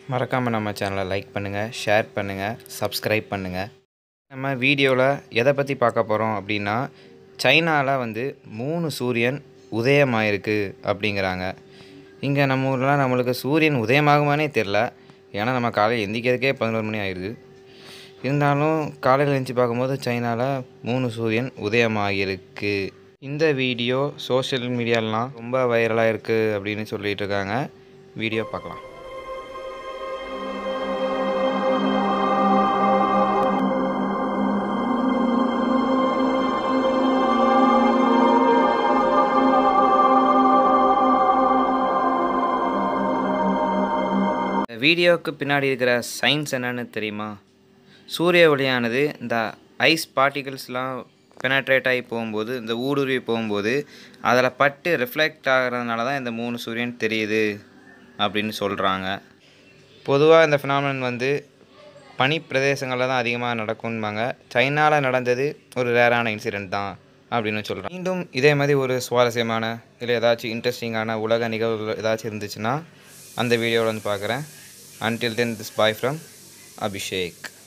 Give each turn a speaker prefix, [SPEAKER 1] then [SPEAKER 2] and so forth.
[SPEAKER 1] மறக்காமல் நம்ம சேனலை லைக் பண்ணுங்கள் ஷேர் பண்ணுங்கள் சப்ஸ்கிரைப் பண்ணுங்கள் நம்ம வீடியோவில் எதை பற்றி பார்க்க போகிறோம் அப்படின்னா சைனாவில் வந்து மூணு சூரியன் உதயமாயிருக்கு அப்படிங்கிறாங்க இங்கே நம்ம ஊர்லாம் நம்மளுக்கு சூரியன் உதயமாகுமானே தெரில ஏன்னா நம்ம காலையில் எந்திக்கிறதுக்கே பதினோரு மணி ஆயிடுது இருந்தாலும் காலையில் எழுந்துச்சி பார்க்கும்போது சைனாவில் மூணு சூரியன் உதயமாகிருக்கு இந்த வீடியோ சோஷியல் மீடியாலலாம் ரொம்ப வைரலாக இருக்குது அப்படின்னு சொல்லிட்டு இருக்காங்க வீடியோ பார்க்கலாம் இந்த வீடியோவுக்கு பின்னாடி இருக்கிற சயின்ஸ் என்னன்னு தெரியுமா சூரிய ஒளியானது இந்த ஐஸ் பார்ட்டிகிள்ஸ்லாம் பெனட்ரேட் ஆகி போகும்போது இந்த ஊடுருவி போகும்போது அதில் பட்டு ரிஃப்ளெக்ட் ஆகிறதுனால தான் இந்த மூணு சூரியன் தெரியுது அப்படின்னு சொல்கிறாங்க பொதுவாக இந்த ஃபினாமினன் வந்து பனி பிரதேசங்களில் தான் அதிகமாக நடக்கும்பாங்க சைனாவில் நடந்தது ஒரு ரேரான இன்சிடெண்ட் தான் அப்படின்னு சொல்கிறேன் மீண்டும் இதே மாதிரி ஒரு சுவாரஸ்யமான இல்லை ஏதாச்சும் இன்ட்ரெஸ்டிங்கான உலக நிகழ்வுகள் ஏதாச்சும் இருந்துச்சுன்னா அந்த வீடியோவில் வந்து பார்க்குறேன் until then this bye from Abhishek